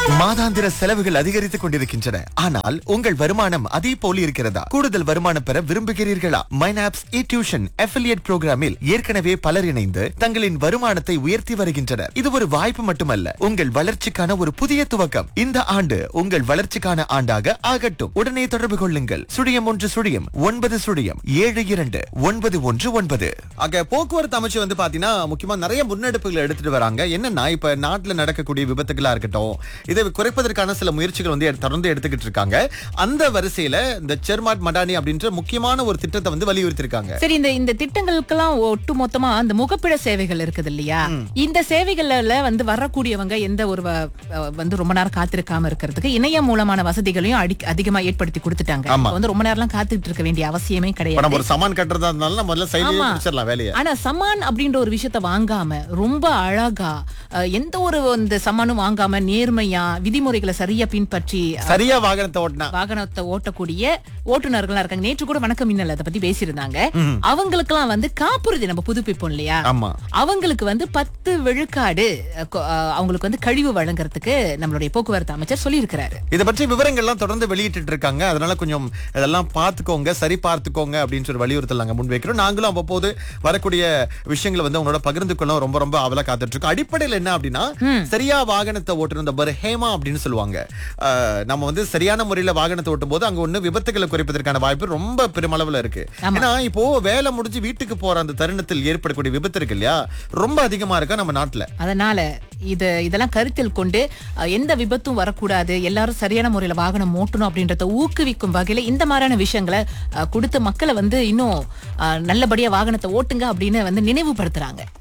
மாதாந்திர செலவுகள் அதிகரித்துக் கொண்டிருக்கின்றன ஆனால் உங்கள் வருமானம் அதே போல் இருக்கிறதா கூடுதல் வருமானம் பெற விரும்புகிறீர்களா மைனாப்ஸ் இ டியூஷன் அஃபிலியேட் புரோகிராமில் ஏற்கனவே பலர் இணைந்து தங்களின் வருமானத்தை உயர்த்தி வருகின்றனர் இது ஒரு வாய்ப்பு மட்டுமல்ல உங்கள் வளர்ச்சிக்கான ஒரு புதிய துவக்கம் இந்த ஆண்டு உங்கள் வளர்ச்சிக்கான ஆண்டாக ஆகட்டும் உடனே தொடர்பு கொள்ளுங்கள் சுழியம் ஒன்று சுழியம் ஒன்பது சுழியம் ஏழு இரண்டு ஒன்பது ஒன்று ஒன்பது ஆக போக்குவரத்து அமைச்சு வந்து பாத்தீங்கன்னா முக்கியமா நிறைய முன்னெடுப்புகளை எடுத்துட்டு வராங்க என்னன்னா இப்ப நாட்டுல நடக்கக்கூடிய விபத்துகளா இருக்கட்டும் இதை குறைப்பதற்கான சில முயற்சிகள் வந்து எடு- தொடர்ந்து எடுத்துக்கிட்டு இருக்காங்க அந்த வரிசையில இந்த செர்மாட் மடானி அப்படின்ற முக்கியமான ஒரு திட்டத்தை வந்து வலியுறுத்தி இருக்காங்க சரி இந்த இந்த திட்டங்களுக்கெல்லாம் ஒட்டு மொத்தமா அந்த முகப்பிட சேவைகள் இருக்குது இல்லையா இந்த சேவைகள்ல வந்து வரக்கூடியவங்க எந்த ஒரு வ- வ- வந்து ரொம்ப நேரம் காத்திருக்காம இருக்கிறதுக்கு இணையம் மூலமான வசதிகளையும் அடி- அதிகமா ஏற்படுத்தி கொடுத்துட்டாங்க ஆமா. இப்ப வந்து ரொம்ப நேரம்லாம் காத்துட்டு இருக்க வேண்டிய அவசியமே இப்ப கிடையாது நம்ம ஒரு சமான் கட்டுறதா இருந்தாலும் நம்ம முதல்ல சைட்லயே ஆமா. முடிச்சிடலாம் வேலையை ஆனா சமான் அப்படின்ற ஒரு விஷயத்த வாங்காம ரொம்ப அழகா அஹ், எந்த ஒரு இந்த சமானும் வாங்காம நேர்மையா விதிமுறைகளை சரியா பின்பற்றி அஹ், சரியா வாகனத்தை ஓட்டினா வாகனத்தை ஓட்டக்கூடிய ஓட்டுநர்களா இருக்காங்க நேற்று கூட வணக்கம் மின்னல் அதை பத்தி பேசியிருந்தாங்க அவங்களுக்கெல்லாம் வந்து காப்புறுதி நம்ம புதுப்பிப்போம் இல்லையா ஆமா அவங்களுக்கு வந்து பத்து விழுக்காடு அஹ், கொ- அஹ், அவங்களுக்கு வந்து கழிவு வழங்குறதுக்கு நம்மளுடைய போக்குவரத்து அமைச்சர் சொல்லியிருக்கிறாரு இதை பற்றி விவரங்கள்லாம் தொடர்ந்து வெளியிட்டு இருக்காங்க அதனால கொஞ்சம் இதெல்லாம் பார்த்துக்கோங்க சரி பார்த்துக்கோங்க அப்படின்னு சொல்லி வலியுறுத்தல் நாங்க முன்வைக்கிறோம் நாங்களும் அவ்வப்போது வரக்கூடிய விஷயங்களை வந்து உங்களோட பகிர்ந்து கொள்ள ரொம்ப ரொம்ப அவலா காத்துட்டு இருக்கோம் அடிப்படையில் என்ன அப்படின்னா சரியா வாகனத்தை ஓட்டணும் இந்த பர்ஹேமா அப்படின்னு சொல்லுவாங்க அஹ், நம்ம வந்து சரியான முறையில வாகனத்தை ஓட்டும் போது அங்க ஒண்ணு விபத்துகளை குறைப்பதற்கான வாய்ப்பு ரொம்ப பெருமளவுல இருக்கு ஏன்னா இப்போ வேலை முடிஞ்சு வீட்டுக்கு போற அந்த தருணத்தில் ஏற்படக்கூடிய விபத்து இருக்கு இல்லையா ரொம்ப அதிகமா இருக்கா நம்ம நாட்டுல அதனால இது இதெல்லாம் கருத்தில் கொண்டு அஹ், எந்த விபத்தும் வரக்கூடாது எல்லாரும் சரியான முறையில வாகனம் ஓட்டணும் அப்படின்றத ஊக்குவிக்கும் வகையில இந்த மாதிரியான விஷயங்களை அஹ், கொடுத்து மக்களை வந்து இன்னும் அஹ், நல்லபடியா வாகனத்தை ஓட்டுங்க அப்படின்னு வந்து நினைவுபடுத்துறாங்க